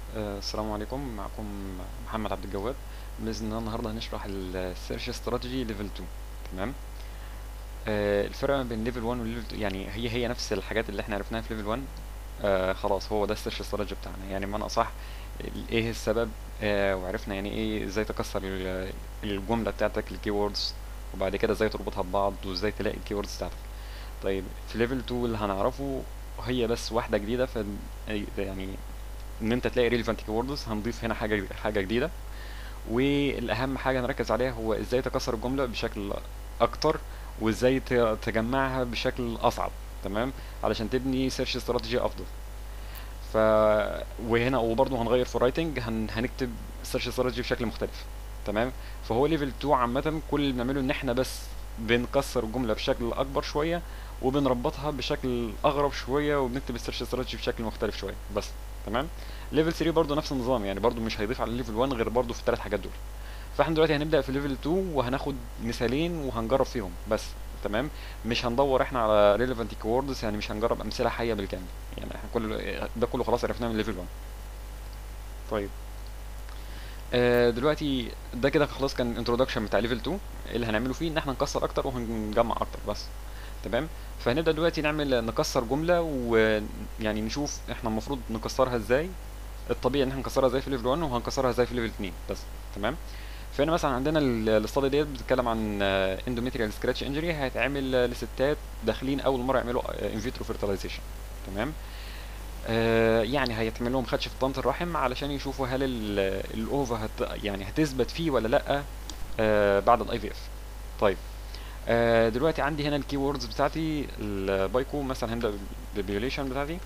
آه، السلام عليكم معكم محمد عبد الجواد باذن الله النهارده هنشرح السيرش استراتيجي ليفل 2 تمام آه، الفرق ما بين ليفل 1 وليفل 2 يعني هي هي نفس الحاجات اللي احنا عرفناها في ليفل 1 آه خلاص هو ده السيرش استراتيجي بتاعنا يعني بمعنى اصح ال- ايه السبب آه وعرفنا يعني ايه ازاي تكسر ال- الجمله بتاعتك الكي ووردز وبعد كده ازاي تربطها ببعض وازاي تلاقي الكي ووردز بتاعتك طيب في ليفل 2 اللي هنعرفه هي بس واحده جديده في يعني ان انت تلاقي ريليفانت كيوردز هنضيف هنا حاجه حاجه جديده والاهم حاجه نركز عليها هو ازاي تكسر الجمله بشكل اكتر وازاي ت- تجمعها بشكل اصعب تمام علشان تبني سيرش استراتيجي افضل ف وهنا وبرضه هنغير في الرايتنج هن... هنكتب سيرش استراتيجي بشكل مختلف تمام فهو ليفل 2 عامه كل اللي بنعمله ان احنا بس بنكسر الجمله بشكل اكبر شويه وبنربطها بشكل اغرب شويه وبنكتب السيرش استراتيجي بشكل مختلف شويه بس تمام ليفل 3 برضو نفس النظام يعني برضو مش هيضيف على ليفل 1 غير برضو في الثلاث حاجات دول فاحنا دلوقتي هنبدا في ليفل 2 وهناخد مثالين وهنجرب فيهم بس تمام مش هندور احنا على ريليفانت كيوردز يعني مش هنجرب امثله حيه بالكامل يعني احنا كل ده كله خلاص عرفناه من ليفل 1 طيب آه دلوقتي ده كده خلاص كان الانترودكشن بتاع ليفل 2 اللي هنعمله فيه ان احنا نكسر اكتر وهنجمع اكتر بس تمام فهنبدا دلوقتي نعمل نكسر جمله ويعني نشوف احنا المفروض نكسرها ازاي الطبيعي ان احنا نكسرها ازاي في ليفل 1 وهنكسرها ازاي في ليفل 2 بس تمام فهنا مثلا عندنا الاستادي ديت بتتكلم عن اندوميتريال سكراتش انجري هيتعمل لستات داخلين اول مره يعملوا ان فيترو فيرتلايزيشن تمام آه يعني هيتعمل لهم خدش في طنط الرحم علشان يشوفوا هل ال- الاوفا هت يعني هتثبت فيه ولا لا آه بعد الاي في اف طيب آه دلوقتي عندي هنا الكي ووردز بتاعتي البايكو مثلا هنبدا بالبيوليشن بتاعتي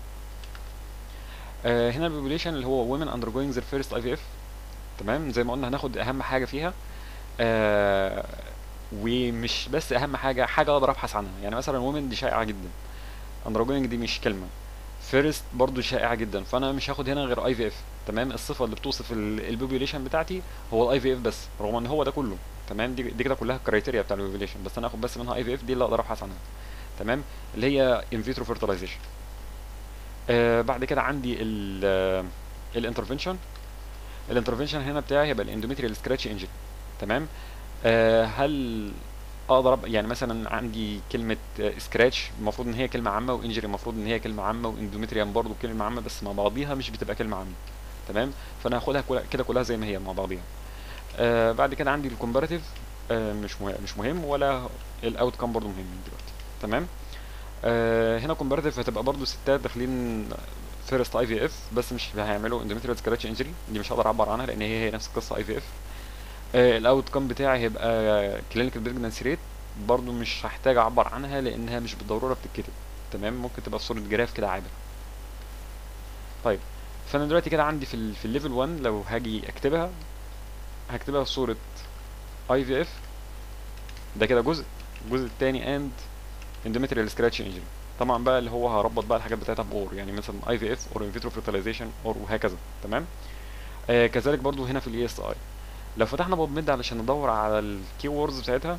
آه هنا البيوليشن اللي هو women undergoing their first IVF تمام زي ما قلنا هناخد اهم حاجه فيها آه ومش بس اهم حاجه حاجه اقدر ابحث عنها يعني مثلا women دي شائعه جدا undergoing دي مش كلمه فيرست برضو شائعه جدا فانا مش هاخد هنا غير اي في اف تمام الصفه اللي بتوصف البوبيوليشن بتاعتي هو الاي في اف بس رغم ان هو ده كله تمام دي, دي كده كلها الكرايتيريا بتاع البوبيوليشن بس انا هاخد بس منها اي في اف دي اللي اقدر ابحث عنها تمام اللي هي ان فيترو فيرتلايزيشن آه بعد كده عندي الانترفنشن الانترفنشن هنا بتاعي هيبقى الاندوميتريال سكراتش انجن تمام آه هل اقدر أب... يعني مثلا عندي كلمه سكراتش المفروض ان هي كلمه عامه وانجري المفروض ان هي كلمه عامه واندوميتريال برضه كلمه عامه بس مع بعضيها مش بتبقى كلمه عامه تمام فانا هاخدها كلها- كده كلها زي ما هي مع بعضيها آه بعد كده عندي الكومباراتيف آه مش مهم مش مهم ولا الاوت كام برضه مهم دلوقتي تمام آه هنا كومباراتيف هتبقى برضه ستات داخلين فيرست اي في اف بس مش هيعملوا اندوميتريال سكراتش انجري دي مش هقدر اعبر عنها لان هي هي نفس القصه اي في اف الاوت كام بتاعي هيبقى كلينيكال بريجنانسي ريت برضو مش هحتاج اعبر عنها لانها مش بالضروره بتتكتب تمام ممكن تبقى في صوره جراف كده عابر طيب فانا دلوقتي كده عندي في ال في الليفل 1 لو هاجي اكتبها هكتبها في صوره اي في اف ده كده جزء الجزء الثاني اند اندوميتريال سكراتش انجري طبعا بقى اللي هو هربط بقى الحاجات بتاعتها باور يعني مثلا اي في اف اور ان فيترو فيرتلايزيشن اور وهكذا تمام آه كذلك برضو هنا في الاي اس اي لو فتحنا باب ميد علشان ندور على الكي ووردز بتاعتها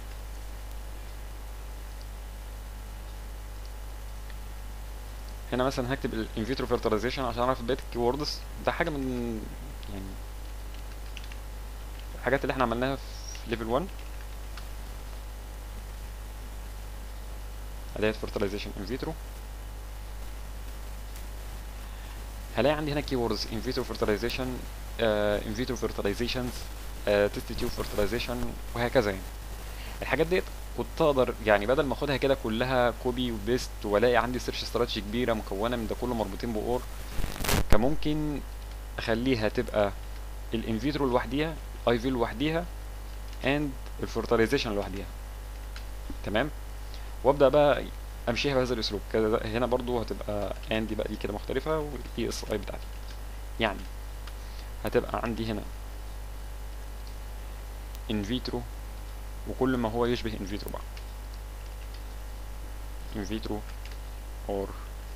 هنا مثلا هكتب الان فيترو فيرتلايزيشن عشان اعرف بقيه الكي ووردز ده حاجه من يعني الحاجات اللي احنا عملناها في ليفل 1 اداه فيرتلايزيشن ان فيترو هلاقي عندي هنا كي ووردز ان فيترو فيرتلايزيشن ان فيترو فيرتلايزيشنز تيست تيوب فيرتلايزيشن وهكذا يعني الحاجات ديت كنت اقدر يعني بدل ما اخدها كده كلها كوبي وبيست والاقي عندي سيرش استراتيجي كبيره مكونه من ده كله مربوطين باور كان ممكن اخليها تبقى الانفيترو لوحديها اي في لوحديها اند الفيرتلايزيشن لوحديها تمام وابدا بقى امشيها بهذا الاسلوب كده هنا برضو هتبقى اند بقى دي كده مختلفه والاي اس اي بتاعتي يعني هتبقى عندي هنا ان فيترو وكل ما هو يشبه ان فيترو بقى ان فيترو اور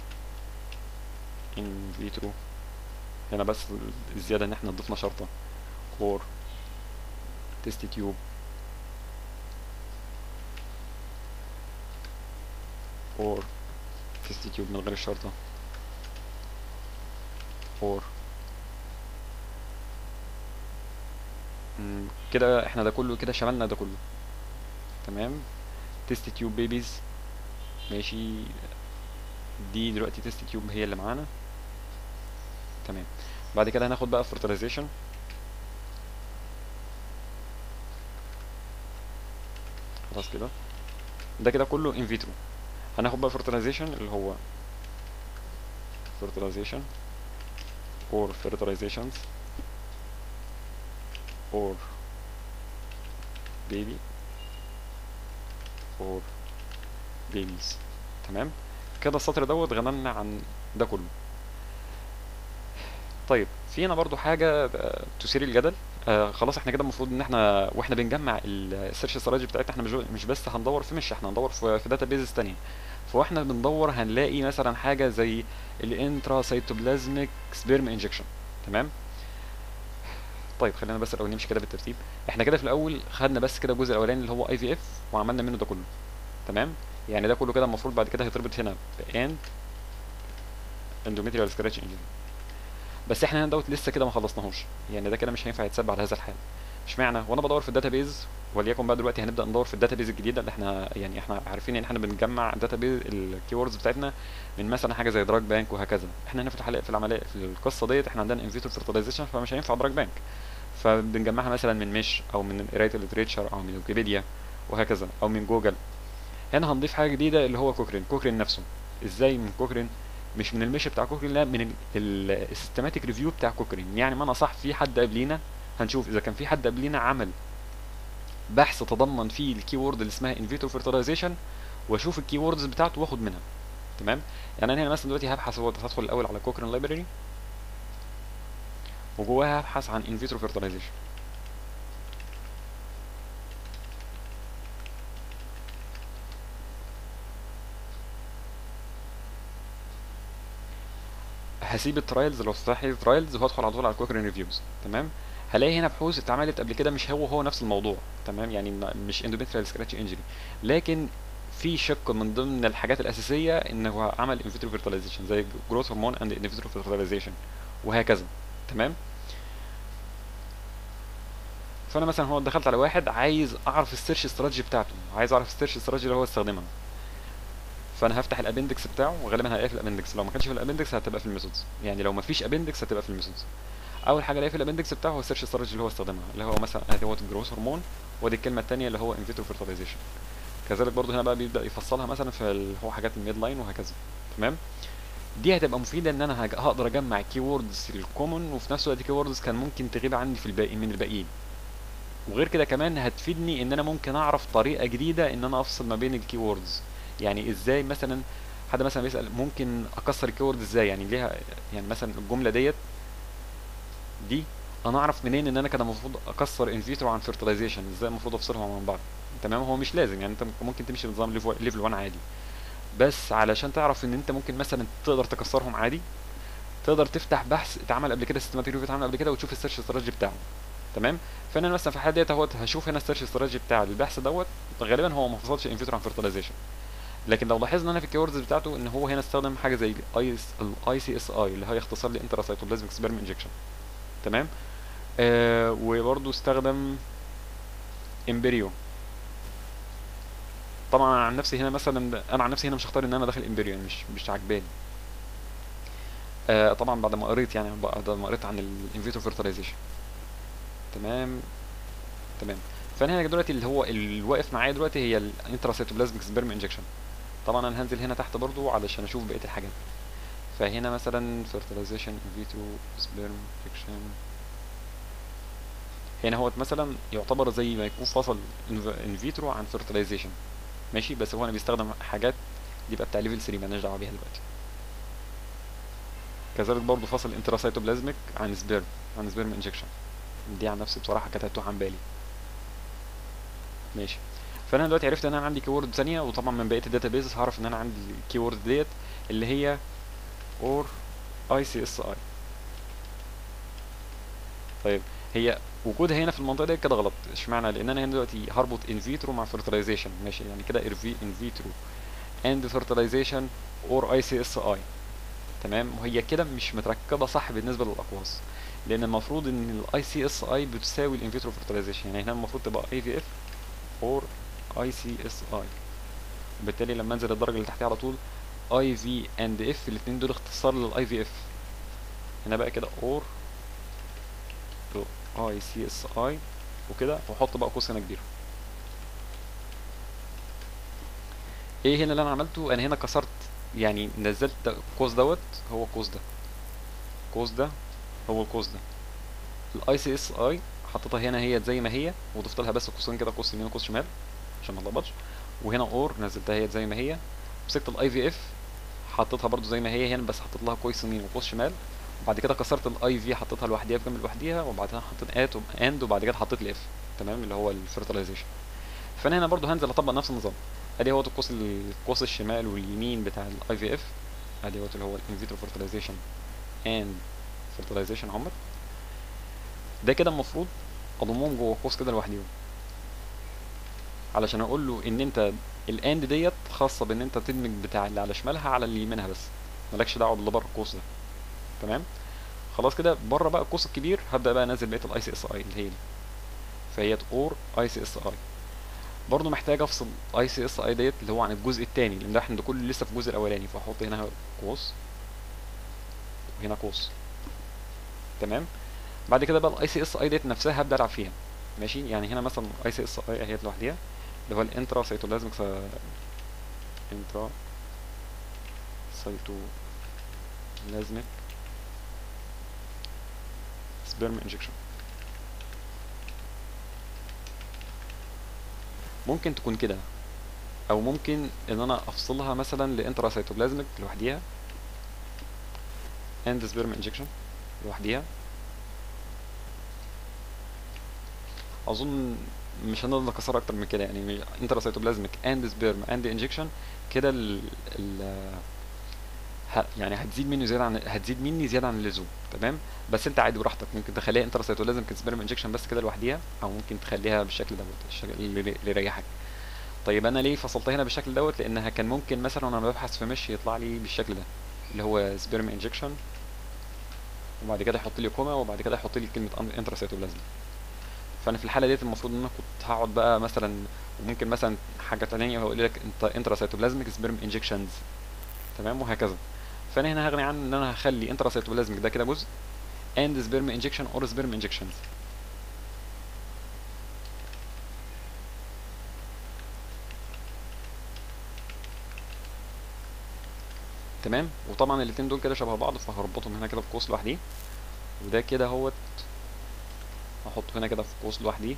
ان فيترو هنا بس الزياده ان احنا ضفنا شرطه اور تيست تيوب اور تيست تيوب من غير الشرطه اور كده احنا ده كله كده شملنا ده كله تمام تيست تيوب بيبيز ماشي دي دلوقتي تيست تيوب هي اللي معانا تمام بعد كده هناخد بقى fertilization خلاص كده ده كده كله ان فيترو هناخد بقى fertilization اللي هو fertilization or fertilizations or baby or babies تمام كده السطر دوت غنمنا عن ده كله طيب في هنا برضو حاجة آه، تثير الجدل آه خلاص احنا كده المفروض ان احنا واحنا بنجمع السيرش استراتيجي بتاعتنا احنا مش مش بس هندور في مش احنا هندور في, في داتا بيزز تانية فاحنا بندور هنلاقي مثلا حاجة زي الانترا سيتوبلازميك سبيرم انجكشن تمام طيب خلينا بس الاول نمشي كده بالترتيب احنا كده في الاول خدنا بس كده الجزء الاولاني اللي هو اي في اف وعملنا منه ده كله تمام يعني ده كله كده المفروض بعد كده هيتربط هنا باند اندوميتريال سكراتش انجن بس احنا هنا دوت لسه كده ما خلصناهوش يعني ده كده مش هينفع يتساب على هذا الحال اشمعنى وانا بدور في الداتابيز وليكن بقى دلوقتي هنبدا ندور في الداتابيز الجديده اللي احنا يعني احنا عارفين ان احنا بنجمع الداتابيز الكيوردز بتاعتنا من مثلا حاجه زي دراج بانك وهكذا احنا هنا في الحلقه في العمليه في القصه ديت احنا عندنا انفيتو فيرتلايزيشن فمش هينفع دراج بانك فبنجمعها مثلا من مش او من قرايه الليتريتشر او من ويكيبيديا وهكذا او من جوجل هنا هنضيف حاجه جديده اللي هو كوكرين كوكرين نفسه ازاي من كوكرين مش من المش بتاع كوكرين لا من السيستماتيك ريفيو بتاع كوكرين يعني ما انا صح في حد قبلينا هنشوف اذا كان في حد قبلينا عمل بحث تضمن فيه الكي وورد اللي اسمها انفيتو فيرتلايزيشن واشوف الكي ووردز بتاعته واخد منها تمام يعني انا هنا مثلا دلوقتي هبحث هو هدخل الاول على كوكرين لايبراري وجواها هبحث عن انفيترو فيرتلايزيشن هسيب الترايلز لو فتحت ترايلز وهدخل على طول على كوكرين ريفيوز تمام هلاقي هنا بحوث اتعملت قبل كده مش هو هو نفس الموضوع تمام يعني ما- مش اندوميتريال سكراتش انجري لكن في شق من ضمن الحاجات الاساسيه ان هو عمل انفيترو فيرتلايزيشن زي جروث هرمون اند انفيترو فيرتلايزيشن وهكذا تمام فانا مثلا هو دخلت على واحد عايز اعرف السيرش استراتيجي بتاعته عايز اعرف السيرش استراتيجي اللي هو استخدمها فانا هفتح الابندكس بتاعه وغالبا هلاقيه في الابندكس لو ما كانش في الابندكس هتبقى في الميثودز يعني لو ما فيش ابندكس هتبقى في الميثودز اول حاجه الاقيها في الابندكس بتاعه هو السيرش استراتيجي اللي هو استخدمها اللي هو مثلا ادي هو الجروث هرمون ودي الكلمه الثانيه اللي هو انفيترو فيرتلايزيشن كذلك برضو هنا بقى بيبدا يفصلها مثلا في اللي هو حاجات الميد لاين وهكذا تمام دي هتبقى مفيده ان انا هج- هقدر اجمع كي ووردز الكومن وفي نفس الوقت كي ووردز كان ممكن تغيب عني في الباقي من الباقيين وغير كده كمان هتفيدني ان انا ممكن اعرف طريقه جديده ان انا افصل ما بين الكي ووردز يعني ازاي مثلا حد مثلا بيسال ممكن اكسر الكي وورد ازاي يعني ليها يعني مثلا الجمله ديت دي انا اعرف منين ان انا كده المفروض اكسر انفيترو عن فيرتلايزيشن ازاي المفروض افصلهم عن بعض تمام هو مش لازم يعني انت ممكن تمشي بنظام ليفل 1 عادي بس علشان تعرف ان انت ممكن مثلا تقدر تكسرهم عادي تقدر تفتح بحث اتعمل قبل كده سيستماتيك ريفيو اتعمل قبل كده وتشوف السيرش استراتيجي بتاعه تمام فانا مثلا في الحاله ديت اهوت هشوف هنا السيرش استراتيجي بتاع البحث دوت غالبا هو ما فصلش انفيترو عن فيرتلايزيشن لكن لو لاحظنا هنا في الكيوردز بتاعته ان هو هنا استخدم حاجه زي الاي الاي سي اس اي اللي هي اختصار لانترا سيتوبلازميك سبيرم انجكشن تمام آه وبرضه استخدم امبريو طبعا انا عن نفسي هنا مثلا انا عن نفسي هنا مش هختار ان انا داخل امبريو يعني مش مش عجباني آه طبعا بعد ما قريت يعني بعد ما قريت عن الانفيترو فيرتلايزيشن تمام تمام فانا هنا دلوقتي اللي هو اللي واقف معايا دلوقتي هي الانترا سيتوبلازميك سبيرم انجكشن طبعا انا هنزل هنا تحت برضو علشان اشوف بقيه الحاجات فهنا مثلا fertilization in vitro sperm injection هنا هو مثلا يعتبر زي ما يكون فصل ان فيترو عن fertilization ماشي بس هو انا بيستخدم حاجات دي بقى بتاع ليفل 3 مالناش دعوه بيها دلوقتي كذلك برضو فصل انتراسيتوبلازميك عن سبيرم عن سبيرم انجكشن دي عن نفسي بصراحه كانت هتوه عن بالي ماشي فانا دلوقتي عرفت ان انا عندي كيورد ثانيه وطبعا من بقيه الداتابيز هعرف ان انا عندي الكيورد ديت اللي هي اور اي سي اس اي طيب هي وجودها هنا في المنطقه دي كده غلط اشمعنى لان انا هنا دلوقتي هربط ان فيترو مع فيرتلايزيشن ماشي يعني كده ان فيترو اند فيرتلايزيشن اور اي سي اس اي تمام وهي كده مش متركبه صح بالنسبه للاقواس لان المفروض ان الاي سي اس اي بتساوي الانفيترو فيرتلايزيشن يعني هنا المفروض تبقى اي في اف اور اي سي اس اي وبالتالي لما انزل الدرجه اللي تحتها على طول اي في اند اف الاثنين دول اختصار للاي في اف هنا بقى كده اور اي سي اس اي وكده واحط بقى قوس هنا كبير ايه هنا اللي انا عملته انا هنا كسرت يعني نزلت القوس دوت هو القوس ده القوس ده هو القوس ده الاي سي اس اي حطيتها هنا هي زي ما هي وضفت لها بس قوسين كده قوس يمين وقوس شمال عشان ما اتلخبطش وهنا اور نزلتها هي زي ما هي مسكت الاي في اف حطيتها برضو زي ما هي هنا بس حطيت لها قوس يمين وقوس شمال وبعد كده كسرت الاي في حطيتها لوحديها في جنب لوحديها وبعدها حطيت ات اند وبعد كده حطيت الاف تمام اللي هو الفيرتلايزيشن فانا هنا برضو هنزل اطبق نفس النظام ادي هو القوس القوس الشمال واليمين بتاع الاي في اف ادي هو اللي هو الانفيترو فيرتلايزيشن اند فيرتلايزيشن عمر ده كده المفروض اضمهم جوه قوس كده لوحديهم علشان اقول له ان انت الاند ديت خاصه بان انت تدمج بتاع اللي على شمالها على اللي يمينها بس مالكش دعوه باللي بره القوس ده تمام خلاص كده بره بقى القوس الكبير هبدا بقى انزل بقيه الاي سي اس اي اللي هي دي فهي اور اي سي اس اي برضه محتاج افصل اي سي اس اي ديت اللي هو عن الجزء الثاني لان ده احنا ده كله لسه في الجزء الاولاني فاحط هنا قوس وهنا قوس تمام بعد كده بقى الاي سي اس اي ديت نفسها هبدا العب فيها ماشي يعني هنا مثلا اي سي اس اي اهي لوحديها اللي هو الانترا سيتولازميك انترا سيتولازميك سبيرم انجكشن ممكن تكون كده او ممكن ان انا افصلها مثلا لانترا سيتوبلازميك لوحديها اند سبيرم انجكشن لوحديها اظن مش هنقدر نكسرها اكتر من كده يعني انترا سيتوبلازميك اند سبيرم اند انجكشن كده ال ال ه- يعني هتزيد منه زياده عن هتزيد مني زياده عن اللزوم تمام بس انت عادي براحتك ممكن تخليها انترا سيتوبلازميك سبيرم انجكشن بس كده لوحديها او ممكن تخليها بالشكل دوت الشكل اللي اللي يريحك طيب انا ليه فصلتها هنا بالشكل دوت لانها كان ممكن مثلا وانا ببحث في مش يطلع لي بالشكل ده اللي هو سبيرم انجكشن وبعد كده يحط لي كوما وبعد كده يحط لي كلمه انترا سيتوبلازم فانا في الحاله ديت المفروض ان انا كنت هقعد بقى مثلا وممكن مثلا حاجه تانية هو يقول لك انت انترا سيتوبلازميك سبيرم انجكشنز تمام وهكذا فانا هنا هغني عن ان انا هخلي انترا سيتوبلازميك ده كده جزء اند سبيرم انجكشن اور سبيرم انجكشنز تمام وطبعا الاتنين دول كده شبه بعض فهربطهم هنا كده في قوس لوحديه وده كده اهوت هحطه هنا كده في قوس لوحديه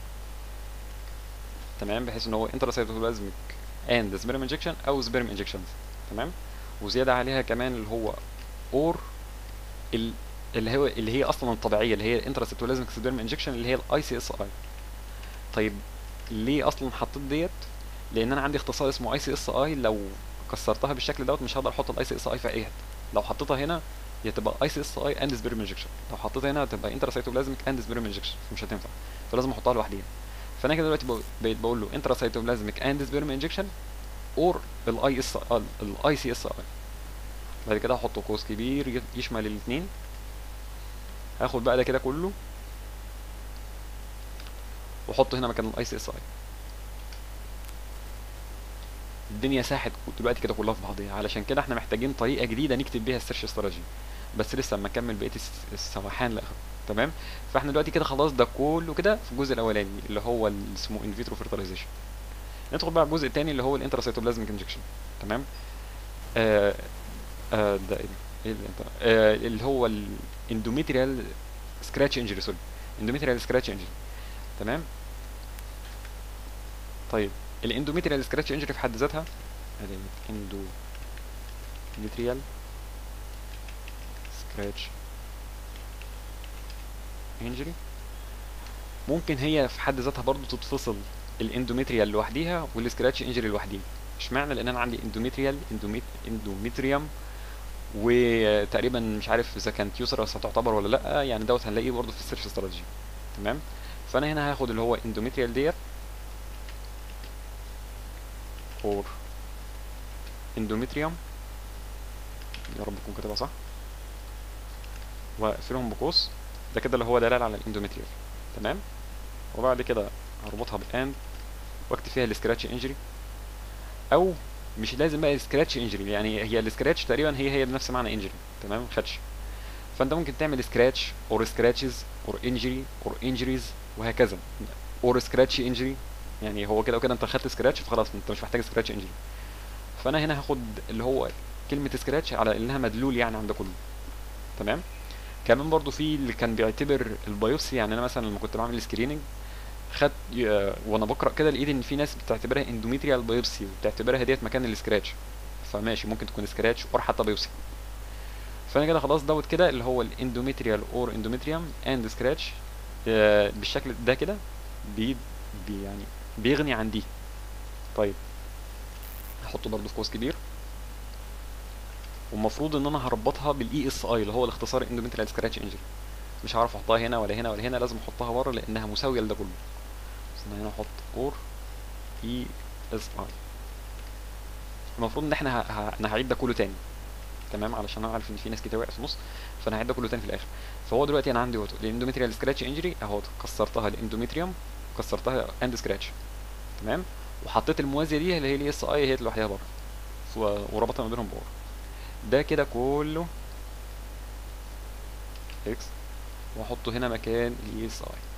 تمام بحيث ان هو انترا سيتوبلازميك اند سبيرم انجكشن او سبيرم انجكشنز تمام وزياده عليها كمان اللي هو اور ال- اللي هو اللي هي اصلا الطبيعيه اللي هي انترا سيتوبلازميك سبيرم انجكشن اللي هي الاي سي اس اي طيب ليه اصلا حطيت ديت لان انا عندي اختصار اسمه اي سي اس اي لو كسرتها بالشكل دوت مش هقدر احط الاي سي اس اي في اي حته لو حطيتها هنا هي تبقى اي سي اس اي اند سبيرم انجكشن لو حطيتها هنا هتبقى انترا سيتوبلازميك اند سبيرم انجكشن مش هتنفع فلازم احطها لوحديها فانا كده دلوقتي بق- بقيت بقول له انترا سيتوبلازميك اند سبيرم انجكشن اور الاي اس الاي سي اس اي بعد كده هحط قوس كبير ي- يشمل الاثنين هاخد بقى ده كده كله واحطه هنا مكان الاي سي اس اي الدنيا ساحت دلوقتي كده كلها في بعضيها علشان كده احنا محتاجين طريقه جديده نكتب بيها السيرش استراتيجي بس لسه اما نكمل بقيه الس- السواحان لاخره تمام فاحنا دلوقتي كده خلاص ده كله كده في الجزء الاولاني اللي هو اللي اسمه ان فيترو فيرتلايزيشن ندخل بقى على الجزء الثاني اللي هو الانتراسيتوبلازميك انجكشن تمام آه آه ده ايه ده؟ ايه اللي انت آه اللي هو الاندوميتريال سكراتش انجري سوري اندوميتريال سكراتش انجري تمام طيب الاندوميتريال سكراتش انجري في حد ذاتها ادي اندوميتريال سكراتش انجري ممكن هي في حد ذاتها برضو تتفصل الاندوميتريال لوحديها والسكراتش انجري لوحديها اشمعنى لان انا عندي اندوميتريال اندوميت اندوميتريوم وتقريبا مش عارف اذا كانت يوسرس هتعتبر ولا لا يعني دوت هنلاقيه برضه في السيرش استراتيجي تمام فانا هنا هاخد اللي هو اندوميتريال ديت اور اندوميتريوم يا رب تكون كاتبها صح واقفلهم بقوس ده كده اللي هو دلالة على الاندوميتريال تمام وبعد كده هربطها بالاند واكتب فيها السكراتش انجري او مش لازم بقى السكراتش انجري يعني هي السكراتش تقريبا هي هي بنفس معنى انجري تمام خدش فانت ممكن تعمل سكراتش اور سكراتشز اور انجري اور انجريز وهكذا اور سكراتش انجري يعني هو كده وكده انت خدت سكراتش فخلاص انت مش محتاج سكراتش انجري فانا هنا هاخد اللي هو كلمة سكراتش على انها مدلول يعني عند كله تمام كمان برضو في اللي كان بيعتبر البيوبسي يعني انا مثلا لما كنت بعمل سكريننج خدت ي- وانا بقرا كده لقيت ان في ناس بتعتبرها اندوميتريال بايوبسي وبتعتبرها ديت مكان السكراتش فماشي ممكن تكون سكراتش اور حتى بايوبسي فانا كده خلاص دوت كده اللي هو الاندوميتريال اور اندوميتريوم اند سكراتش بالشكل ده كده بي بي يعني بيغني عن دي طيب هحطه برضو في قوس كبير والمفروض ان انا هربطها بالاي اس اي اللي هو الاختصار اندوميتريال سكراتش انجري مش هعرف احطها هنا ولا هنا ولا هنا لازم احطها بره لانها مساويه لده كله بس انا هنا احط اور اي اس اي المفروض ان احنا ه... ه... انا هعيد ده كله تاني تمام علشان انا عارف ان في ناس كتير وقعت في النص فانا هعيد ده كله تاني في الاخر فهو دلوقتي انا عندي الاندوميتريال سكراتش انجري اهو كسرتها الاندوميتريوم كسرتها اند سكراتش تمام وحطيت الموازيه دي اللي هي الاي اس اي هي لوحدها بره ف- وربطها ما بينهم بور ده كده كله اكس واحطه هنا مكان الاي اس اي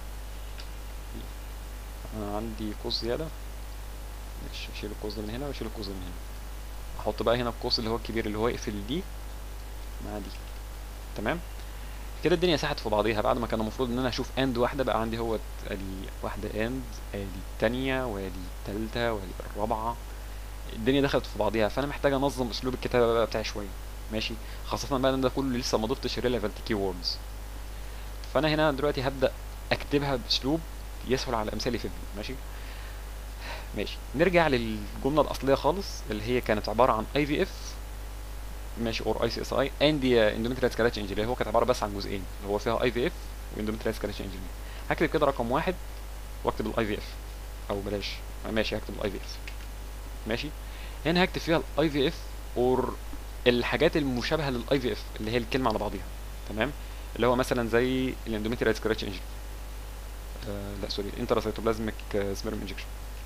انا عندي قوس زياده ماشي اشيل القوس ده من هنا واشيل القوس ده من هنا احط بقى هنا القوس اللي هو الكبير اللي هو يقفل دي مع دي تمام كده الدنيا ساحت في بعضيها بعد ما كان المفروض ان انا اشوف اند واحده بقى عندي هو ادي واحده اند ادي التانية وادي التالتة وادي الرابعه الدنيا دخلت في بعضيها فانا محتاج انظم اسلوب الكتابه بقى بتاعي شويه ماشي خاصه بقى ان ده كله لسه ما ضفتش ريليفنت كي ووردز فانا هنا دلوقتي هبدا اكتبها باسلوب يسهل على امثالي فهم ماشي ماشي نرجع للجمله الاصليه خالص اللي هي كانت عباره عن اي في اف ماشي اور اي سي اس اي اند اندوميتريال سكراتش انجري هو كانت عباره بس عن جزئين اللي هو فيها اي في اف واندوميتريال سكراتش انجري هكتب كده رقم واحد واكتب الاي في اف او بلاش ماشي هكتب الاي في اف ماشي هنا هكتب فيها الاي في اف اور الحاجات المشابهه للاي في اف اللي هي الكلمه على بعضيها تمام اللي هو مثلا زي الاندوميتريال سكراتش انجري آه لا سوري انتراسيتوبلازميك سبيرم انجكشن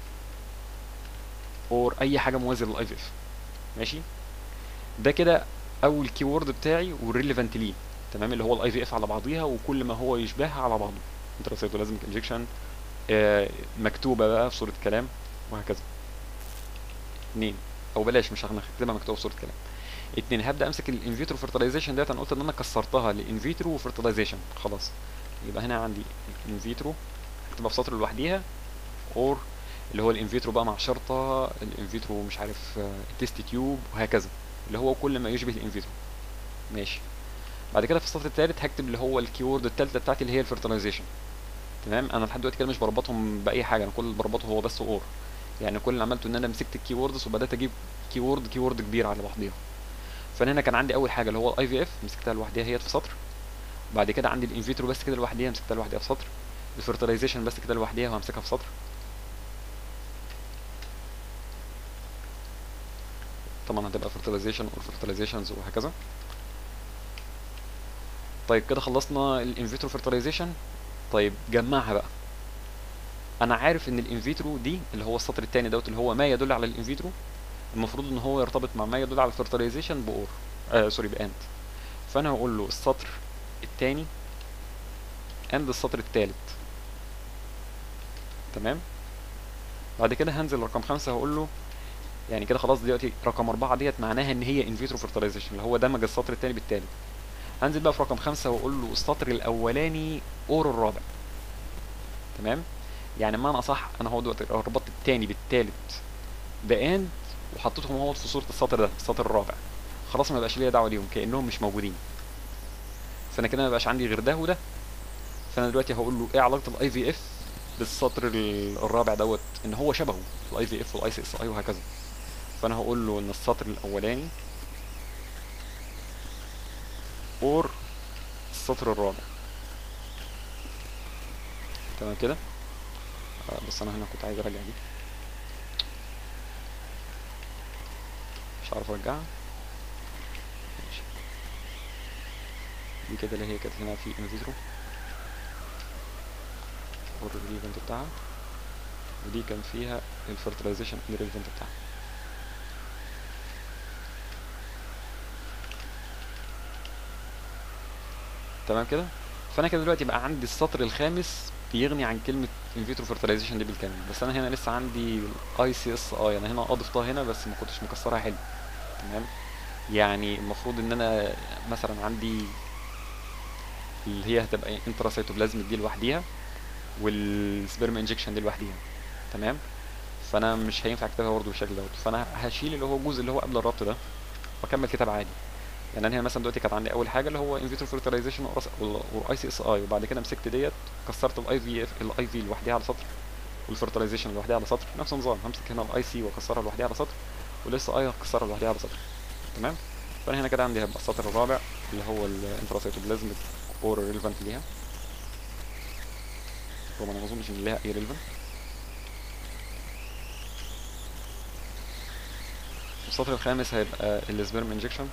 اور اي حاجه موازيه للاي في اف ماشي ده كده اول كيورد بتاعي والريليفنت ليه تمام اللي هو الاي في اف على بعضيها وكل ما هو يشبهها على بعضه انتراسيتوبلازميك انجكشن آه مكتوبه بقى في صوره كلام وهكذا اتنين او بلاش مش هنكتبها مكتوبه في صوره كلام اتنين هبدا امسك الانفيترو فيرتلايزيشن ديت انا قلت ان انا كسرتها لانفيترو وفيرتلايزيشن خلاص يبقى هنا عندي انفيترو هكتبها في سطر لوحديها اور اللي هو الانفيترو بقى مع شرطه الانفيترو مش عارف تيست تيوب وهكذا اللي هو كل ما يشبه الانفيترو ماشي بعد كده في السطر الثالث هكتب اللي هو الكيورد الثالثه بتاعتي اللي هي الفيرتلايزيشن تمام انا لحد دلوقتي كده مش بربطهم باي حاجه انا كل اللي بربطه هو بس اور يعني كل اللي عملته ان انا مسكت الكيوردز وبدات اجيب كيورد كيورد كبير على بعضيها فانا هنا كان عندي اول حاجه اللي هو الاي في اف مسكتها لوحديها هي في سطر بعد كده عندي الانفيترو بس كده لوحديها مسكتها لوحديها في سطر الفيرتلايزيشن بس كده لوحديها وهمسكها في سطر طبعا هتبقى fertilization or fertilizations وهكذا طيب كده خلصنا الانفيترو fertilization طيب جمعها بقى انا عارف ان الانفيترو دي اللي هو السطر الثاني دوت اللي هو ما يدل على الانفيترو المفروض ان هو يرتبط مع ما يدل على الفيرتلايزيشن باور آه سوري باند فانا هقول له السطر الثاني اند السطر الثالث تمام بعد كده هنزل رقم خمسة هقول له يعني كده خلاص دلوقتي رقم أربعة ديت معناها إن هي انفيترو فيرتلايزيشن اللي هو دمج السطر التاني بالتالت هنزل بقى في رقم خمسة وأقول له السطر الأولاني أور الرابع تمام يعني بمعنى أصح أنا هو دلوقتي ربطت التاني بالتالت بأند وحطيتهم هو في صورة السطر ده السطر الرابع خلاص ما بقاش ليا دعوة ليهم كأنهم مش موجودين فأنا كده ما بقاش عندي غير ده وده فأنا دلوقتي هقول له إيه علاقة الأي في إف بالسطر الرابع دوت إن هو شبهه الأي في إف والأي سي إس أي وهكذا فانا هقول له ان السطر الاولاني اور السطر الرابع تمام كده آه بس انا هنا كنت عايز ارجع دي مش عارف ارجعها ماشي دي كده اللي هي كانت هنا في انفيترو اور الايفنت بتاعها ودي كان فيها الفرتلايزيشن الايفنت بتاعها تمام كده فانا كده دلوقتي بقى عندي السطر الخامس بيغني عن كلمه ان فيترو فيرتلايزيشن دي بالكامل بس انا هنا لسه عندي اي سي اس اي انا هنا اضفتها هنا بس ما كنتش مكسرها حلو تمام يعني المفروض ان انا مثلا عندي اللي هي هتبقى انتراسيتوبلازم دي لوحديها والسبرم انجكشن دي لوحديها تمام فانا مش هينفع اكتبها برضه بالشكل دوت فانا هشيل اللي هو الجزء اللي هو قبل الربط ده واكمل كتاب عادي يعني انا هنا مثلا دلوقتي كانت عندي اول حاجه اللي هو ان فيترو فيرتلايزيشن واي سي اس اي وبعد كده مسكت ديت كسرت الاي في اف الاي في لوحديها على سطر والفيرتلايزيشن لوحديها على سطر نفس النظام همسك هنا الاي سي واكسرها لوحديها على سطر والاس اي هكسرها لوحديها على سطر تمام فانا هنا كده عندي هيبقى السطر الرابع اللي هو الانتراسيتوبلازم اور ريليفنت ليها طبعا انا ما اظنش ان ليها اي ريليفنت السطر الخامس هيبقى السبرم انجكشن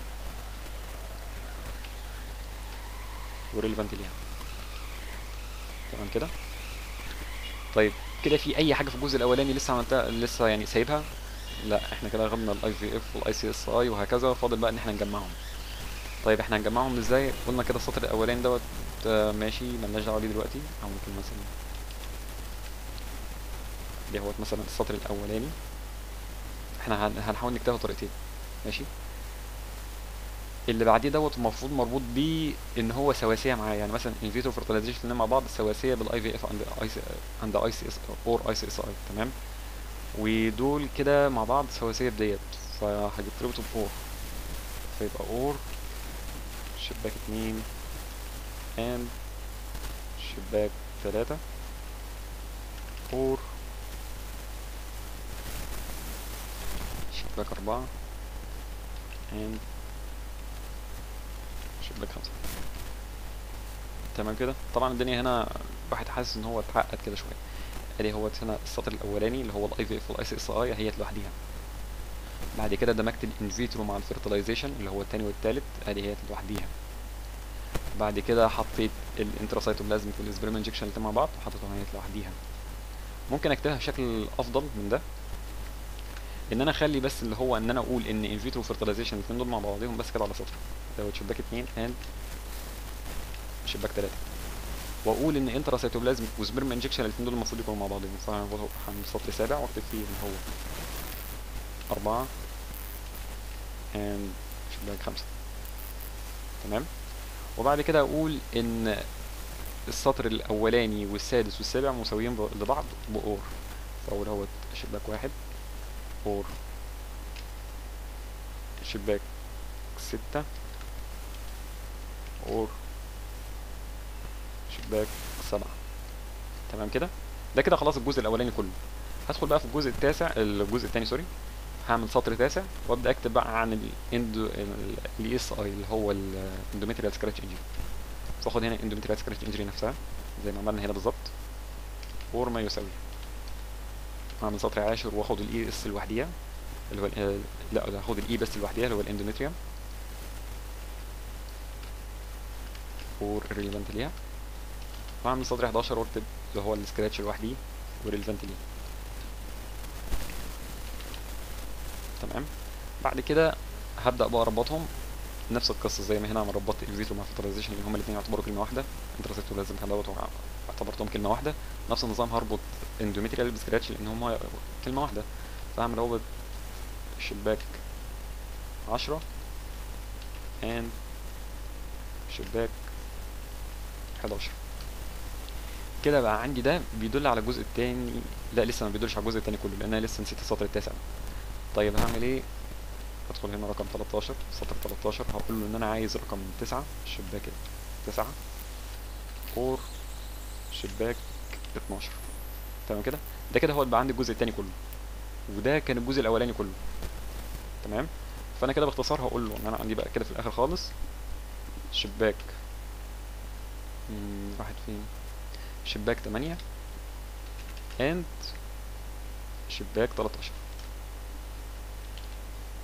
وريليفنت ليها تمام كده طيب كده في اي حاجه في الجزء الاولاني لسه عملتها لسه يعني سايبها لا احنا كده خدنا الاي في اف والاي سي اس اي وهكذا فاضل بقى ان احنا نجمعهم طيب احنا هنجمعهم ازاي قلنا كده السطر الاولاني دوت آه، ماشي ملناش دعوه بيه دلوقتي او ممكن مثلا دي هوت مثلا السطر الاولاني احنا هن- هنحاول نكتبها طريقتين ماشي اللي بعديه دوت المفروض مربوط بيه ان هو سواسيه معاه يعني مثلا ان فيترو فيرتلايزيشن مع بعض سواسيه بالاي في اف عند اي سي عند اي سي اس اور اي سي اس اي تمام ودول كده مع بعض سواسيه بديت فهيتربطوا بأور فيبقى اور شباك اتنين and شباك تلاتة اور شباك أربعة and شباك خمسة تمام كده طبعا الدنيا هنا واحد حاسس ان هو اتعقد كده شويه ادي هو هنا السطر الاولاني اللي هو الاي في اف والاي سي اس اي هي لوحديها بعد كده دمجت الان فيترو مع الفيرتلايزيشن اللي هو التاني والتالت ادي هي لوحديها بعد كده حطيت الانتراسيتوبلازم في السبرم انجكشن الاتنين مع بعض وحطيتهم هي لوحديها ممكن اكتبها بشكل افضل من ده ان انا اخلي بس اللي هو ان انا اقول ان ان فيترو فيرتلايزيشن الاثنين دول مع بعضهم بس كده على سطر دوت شباك اتنين اند شباك تلاتة واقول ان انتراسيتوبلازم وسبرم انجكشن الاثنين دول المفروض يكونوا مع بعضهم فهعمل سطر سابع واكتب فيه ان هو أربعة and شباك خمسة تمام وبعد كده أقول إن السطر الأولاني والسادس والسابع مساويين ب- لبعض بأور فأقول هو شباك واحد أور شباك ستة أور شباك سبعة تمام كده ده كده خلاص الجزء الأولاني كله هدخل بقى في الجزء التاسع الجزء التاني سوري هعمل سطر تاسع وابدا اكتب بقى عن الاندو الاي اس اي اللي هو الاندوميتريال سكراتش انجري فاخد هنا الاندوميتريال سكراتش انجري نفسها زي ما عملنا هنا بالظبط اور ما يساوي هعمل سطر عاشر واخد الاي اس لوحديها اللي هو ال- لا لا، هاخد الاي بس لوحديها اللي هو الاندوميتريوم اور ريليفنت ليها وهعمل سطر 11 واكتب اللي هو السكراتش لوحديه وريليفنت ليه تمام بعد كده هبدا بقى اربطهم نفس القصه زي ما هنا عم ربطت الفيترو مع فيترايزيشن اللي هما الاثنين يعتبروا كلمه واحده انترسيتو لازم كان دوت وع- اعتبرتهم كلمه واحده نفس النظام هربط اندوميتريال بسكراتش لان هما كلمه واحده فهعمل رابط شباك عشرة and شباك 11 كده بقى عندي ده بيدل على الجزء التاني لا لسه ما بيدلش على الجزء التاني كله لان انا لسه نسيت السطر التاسع طيب هعمل ايه ادخل هنا رقم 13 سطر 13 هقول له ان انا عايز رقم 9 شباك 9 اور شباك 12 تمام كده ده كده هو بقى عندي الجزء التاني كله وده كان الجزء الاولاني كله تمام فانا كده باختصار هقول له ان انا عندي بقى كده في الاخر خالص شباك مم، راحت فين شباك 8 and شباك 13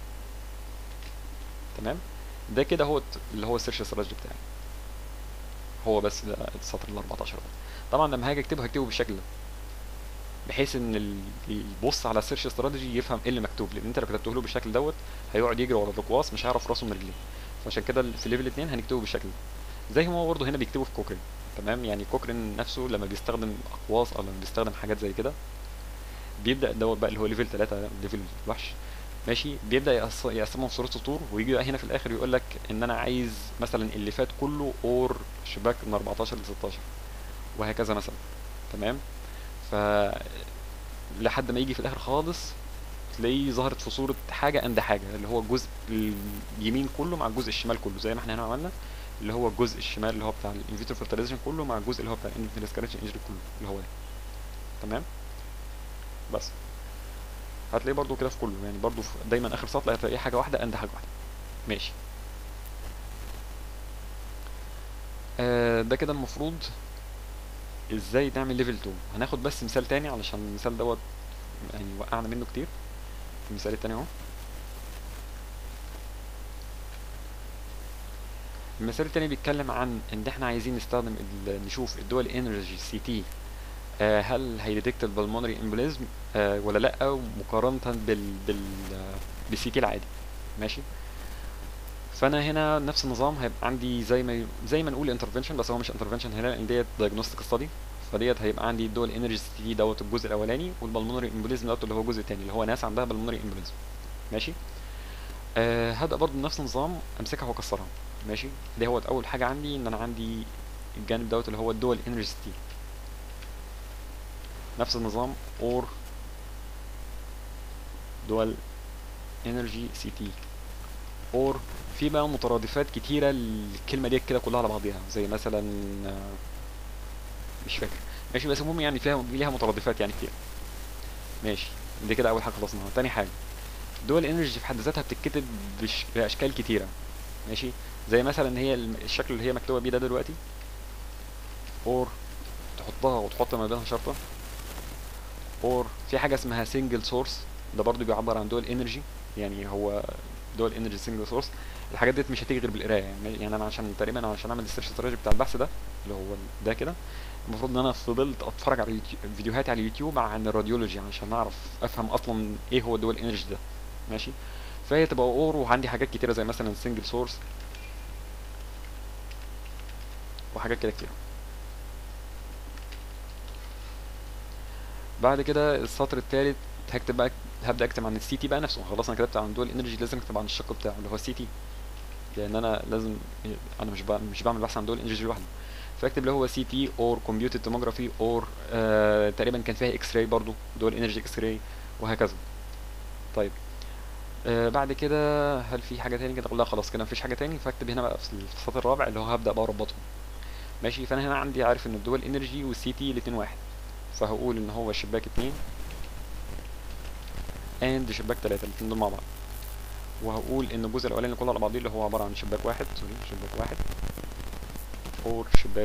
تمام ده كده هو الت- اللي هو السيرش استراتيجي بتاعي هو بس ده السطر ال 14 ده طبعا لما هاجي اكتبه هكتبه بالشكل ده بحيث ان اللي يبص على السيرش استراتيجي يفهم ايه اللي مكتوب لان انت لو كتبته له بالشكل دوت هيقعد يجري ورا الاقواس مش هيعرف راسه من رجليه فعشان كده في ليفل 2 هنكتبه بالشكل ده زي ما هو برضه هنا بيكتبه في كوكرين تمام يعني كوكرين نفسه لما بيستخدم اقواس او لما بيستخدم حاجات زي كده بيبدا دوت بقى اللي هو ليفل 3 ليفل وحش ماشي بيبدا يقص- يقسمهم في صوره سطور ويجي بقى هنا في الاخر يقول لك ان انا عايز مثلا اللي فات كله اور شباك من 14 ل 16 وهكذا مثلا تمام ف لحد ما يجي في الاخر خالص تلاقيه ظهرت في صورة حاجة عند حاجة اللي هو الجزء اليمين كله مع الجزء الشمال كله زي ما احنا هنا عملنا اللي هو الجزء الشمال اللي هو بتاع الانفيتر فيرتيلايزيشن كله مع الجزء اللي هو بتاع الانفيتر انجري كله اللي هو ده تمام بس هتلاقيه برضو كده في كله يعني برضو في دايما اخر سطر هتلاقيه حاجة واحدة عند حاجة واحدة ماشي آه ده كده المفروض ازاي نعمل ليفل 2 هناخد بس مثال تاني علشان المثال دوت يعني وقعنا منه كتير المثال التاني اهو المثال التاني بيتكلم عن ان احنا عايزين نستخدم ال- نشوف الدول انرجي سي تي هل هيديتكت البلمونري امبوليزم آه ولا لا مقارنة بال بال بالسي تي العادي ماشي فانا هنا نفس النظام هيبقى عندي زي ما زي ما نقول انترفنشن بس هو مش انترفنشن هنا لان ديت دايجنوستيك ستادي فديت هيبقى عندي الدول انرجي سي تي دوت الجزء الاولاني والبلمونري امبوليزم دوت اللي هو الجزء الثاني اللي هو ناس عندها بلمونري امبوليزم ماشي آه هبدا برضه بنفس النظام امسكها واكسرها ماشي ده هو اول حاجه عندي ان انا عندي الجانب دوت اللي هو الدول انرجي سي تي نفس النظام اور دول انرجي سي تي اور في بقى مترادفات كتيرة الكلمة دي كده كلها على بعضيها زي مثلا آه، مش فاكر ماشي بس المهم يعني فيها ليها مترادفات يعني كتير ماشي دي كده أول حاجة خلصناها تاني حاجة دول انرجي في حد ذاتها بتتكتب بش- بأشكال كتيرة ماشي زي مثلا هي الم- الشكل اللي هي مكتوبة بيه ده دلوقتي اور تحطها وتحط ما بينها شرطة اور في حاجة اسمها سنجل سورس ده برضو بيعبر عن دول انرجي يعني هو دول انرجي سنجل سورس الحاجات ديت مش هتيجي غير بالقرايه يعني يعني انا عشان تقريبا عشان اعمل السيرش استراتيجي بتاع البحث ده اللي هو ده كده المفروض ان انا فضلت اتفرج على اليوتيوب فيديوهات على اليوتيوب عن الراديولوجي عشان اعرف افهم اصلا ايه هو الدول انرجي ده ماشي فهي تبقى اور وعندي حاجات كتيره زي مثلا سنجل سورس وحاجات كده كتير بعد كده السطر الثالث هكتب بقى هبدا اكتب عن السي تي بقى نفسه خلاص انا كتبت عن دول انرجي لازم اكتب عن الشق بتاعه اللي هو السي تي لان انا لازم انا مش بعمل مش بعمل بحث عن دول انرجي لوحده فاكتب اللي هو سي تي اور كمبيوتد توموجرافي اور تقريبا كان فيها اكس راي برضو دول انرجي اكس راي وهكذا طيب آه بعد كده هل في حاجه تاني كده لا خلاص كده مفيش حاجه تاني فاكتب هنا بقى في السطر الرابع اللي هو هبدا بقى اربطهم ماشي فانا هنا عندي عارف ان الدول انرجي والسي تي الاتنين واحد فهقول ان هو شباك اتنين اند شباك تلاتة الاتنين دول مع بعض وهقول ان الجزء الاولاني كله على بعضيه اللي هو عباره عن شباك واحد سوري شباك واحد اور شباك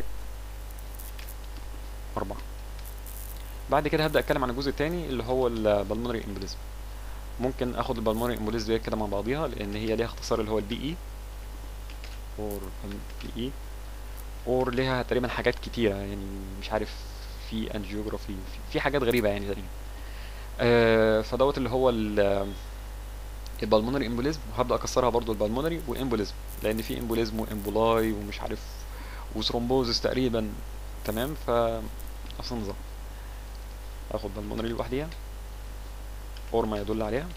أربعة بعد كده هبدأ أتكلم عن الجزء التاني اللي هو البلمونري امبوليزم ممكن اخد البلمونري امبوليزم دي كده مع بعضيها لان هي ليها اختصار اللي هو البي اي اور البي اي اور ليها تقريبا حاجات كتيرة يعني مش عارف في انجيوجرافي في, في حاجات غريبة يعني تقريبا آه فدوت اللي هو ال البلمونري امبوليزم وهبدا اكسرها برضو البلمونري وامبوليزم لان في امبوليزم وامبولاي ومش عارف وثرومبوزس تقريبا تمام ف نفس النظام اخد بالمونري لوحديها اور ما يدل عليها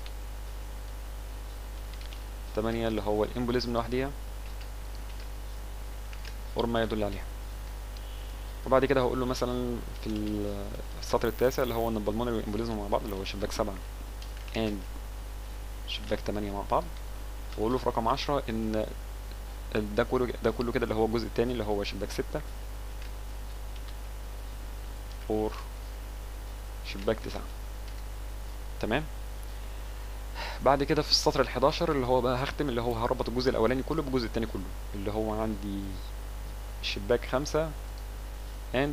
تمانية اللي هو الامبوليزم لوحديها اور ما يدل عليها وبعد كده هقول له مثلا في السطر التاسع اللي هو ان البلمونري والامبوليزم مع بعض اللي هو شباك سبعة and شباك تمانية مع بعض واقول له في رقم عشرة ان ده كله ده كله كده اللي هو الجزء التاني اللي هو شباك ستة اور شباك تسعة تمام بعد كده في السطر الحداشر اللي هو بقى هختم اللي هو هربط الجزء الاولاني كله بالجزء التاني كله اللي هو عندي شباك خمسة and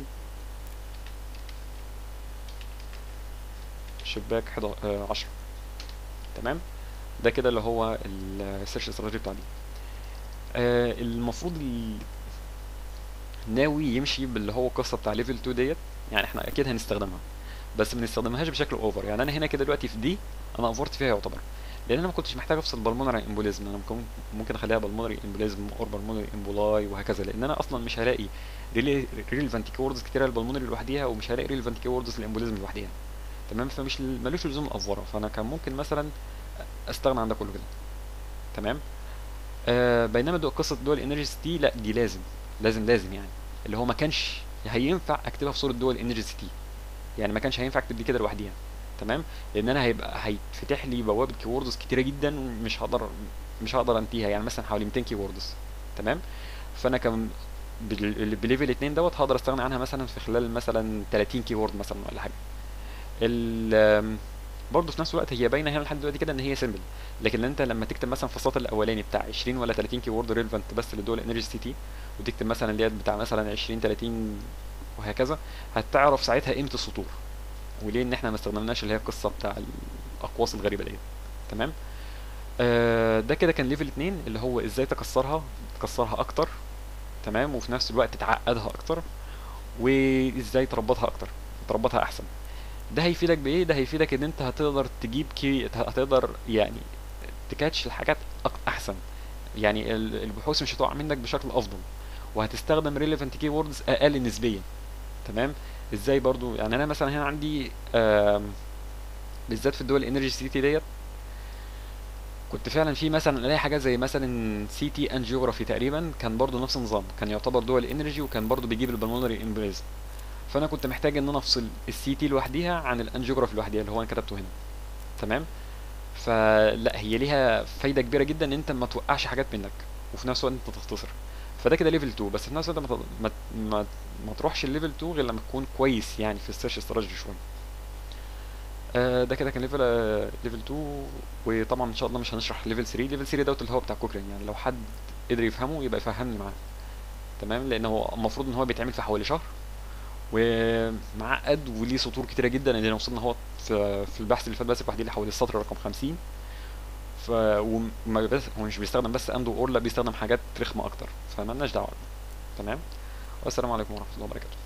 شباك حدا آه عشرة تمام ده كده اللي هو السيرش استراتيجي بتاع دي آه المفروض ال... ناوي يمشي باللي هو القصه بتاع ليفل 2 ديت يعني احنا اكيد هنستخدمها بس ما بنستخدمهاش بشكل اوفر يعني انا هنا كده دلوقتي في دي انا افورت فيها يعتبر لان انا ما كنتش محتاج افصل بالمونري امبوليزم انا ممكن ممكن اخليها بالمونري امبوليزم اور بالمونري امبولاي وهكذا لان انا اصلا مش هلاقي ريليفانت كيوردز كتيره للبالمونري لوحديها ومش هلاقي ريليفانت كيوردز للامبوليزم لوحديها تمام فمش ملوش لزوم الافوره فانا كان ممكن مثلا استغنى عن ده كله كده تمام آه بينما دو قصه دول انرجي تي لا دي لازم لازم لازم يعني اللي هو ما كانش هينفع اكتبها في صوره دول انرجي تي يعني ما كانش هينفع اكتب دي كده لوحديها تمام لان انا هيبقى هيتفتح لي بوابه كيوردز كتيره جدا مش هقدر مش هقدر انتهيها يعني مثلا حوالي 200 كيوردز تمام فانا كان بال- بليفل 2 دوت هقدر استغنى عنها مثلا في خلال مثلا 30 كيورد مثلا ولا حاجه ال آم، برضه في نفس الوقت هي باينه هنا لحد دلوقتي كده ان هي سيمبل لكن انت لما تكتب مثلا في السطر الاولاني بتاع 20 ولا 30 كيورد ريليفنت بس لدول انرجي سي تي وتكتب مثلا اللي هي بتاع مثلا 20 30 وهكذا هتعرف ساعتها قيمه السطور وليه ان احنا ما استخدمناش اللي هي القصه بتاع الاقواس الغريبه ديت تمام آه ده كده كان ليفل 2 اللي هو ازاي تكسرها تكسرها اكتر تمام وفي نفس الوقت تعقدها اكتر وازاي تربطها اكتر تربطها احسن ده هيفيدك بايه ده هيفيدك ان انت هتقدر تجيب كي هتقدر يعني تكاتش الحاجات أك- احسن يعني ال- البحوث مش هتقع منك بشكل افضل وهتستخدم relevant keywords اقل نسبيا تمام ازاي برضو يعني انا مثلا هنا عندي آم، بالذات في الدول الانرجي سيتي ديت كنت فعلا في مثلا الاقي حاجات زي مثلا سي تي اند جيوغرافي تقريبا كان برضو نفس النظام كان يعتبر دول انرجي وكان برضو بيجيب البلمونري امبريزم فانا كنت محتاج ان انا افصل السي تي لوحديها عن الانجيوغرافي لوحديها اللي هو انا كتبته هنا تمام فلا هي ليها فايده كبيره جدا ان انت ما توقعش حاجات منك وفي نفس الوقت انت تختصر فده كده ليفل 2 بس في نفس الوقت ما ت- ما ما, ما تروحش الليفل 2 غير لما تكون كويس يعني في السيرش استراتيجي شويه آه، ده كده كان ليفل آه، ليفل 2 وطبعا ان شاء الله مش هنشرح ليفل 3 ليفل 3 دوت اللي هو بتاع كوكرين يعني لو حد قدر يفهمه يبقى يفهمني معاه تمام لان هو المفروض ان هو بيتعمل في حوالي شهر ومعقد وليه سطور كتيره جدا لان وصلنا هو في في البحث اللي فات بس لوحدي لحوالي السطر رقم 50 ف وما بس هو مش بيستخدم بس اند واور لا بيستخدم حاجات رخمه اكتر فمالناش دعوه تمام والسلام عليكم ورحمه الله وبركاته